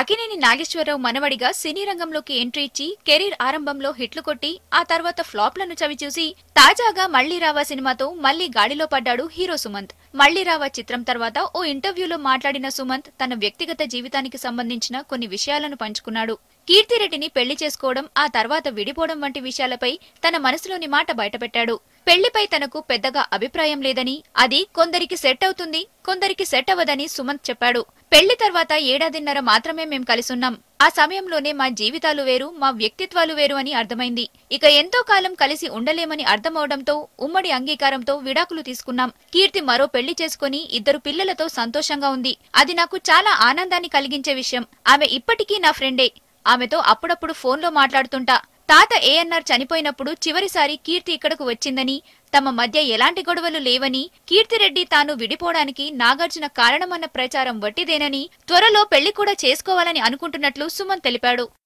అకినేని నాగేశ్వరరావు మనవడిగా సినీ రంగంలోకి ఎంట్రీ ఇచ్చి కెరీర్ ఆరంభంలో హిట్లు కొట్టి ఆ తర్వాత ఫ్లాప్లను చవిచూసి తాజాగా మళ్లీ రావా సినిమాతో మళ్లీ గాడిలో పడ్డాడు హీరో సుమంత్ మళ్లీ రావా చిత్రం తర్వాత ఓ ఇంటర్వ్యూలో మాట్లాడిన సుమంత్ తన వ్యక్తిగత జీవితానికి సంబంధించిన కొన్ని విషయాలను పంచుకున్నాడు కీర్తిరెడ్డిని పెళ్లి చేసుకోవడం ఆ తర్వాత విడిపోవడం వంటి విషయాలపై తన మనసులోని మాట బయటపెట్టాడు పెళ్లిపై తనకు పెద్దగా అభిప్రాయం లేదని అది కొందరికి సెట్ అవుతుంది కొందరికి సెట్ అవ్వదని సుమంత్ చెప్పాడు పెళ్లి తర్వాత ఏడాదిన్నర మాత్రమే మేం కలిసున్నాం ఆ సమయంలోనే మా జీవితాలు వేరు మా వ్యక్తిత్వాలు వేరు అని అర్థమైంది ఇక ఎంతో కాలం కలిసి ఉండలేమని అర్థమవడంతో ఉమ్మడి అంగీకారంతో విడాకులు తీసుకున్నాం కీర్తి మరో పెళ్లి చేసుకుని ఇద్దరు పిల్లలతో సంతోషంగా ఉంది అది నాకు చాలా ఆనందాన్ని కలిగించే విషయం ఆమె ఇప్పటికీ నా ఫ్రెండే ఆమెతో అప్పుడప్పుడు ఫోన్లో మాట్లాడుతుంటా తాత ఏఎన్ఆర్ చనిపోయినప్పుడు చివరిసారి కీర్తి ఇక్కడకు వచ్చిందని తమ మధ్య ఎలాంటి గొడవలు లేవని కీర్తిరెడ్డి తాను విడిపోవడానికి నాగార్జున కారణమన్న ప్రచారం వట్టిదేనని త్వరలో పెళ్లి కూడా చేసుకోవాలని అనుకుంటున్నట్లు సుమన్ తెలిపాడు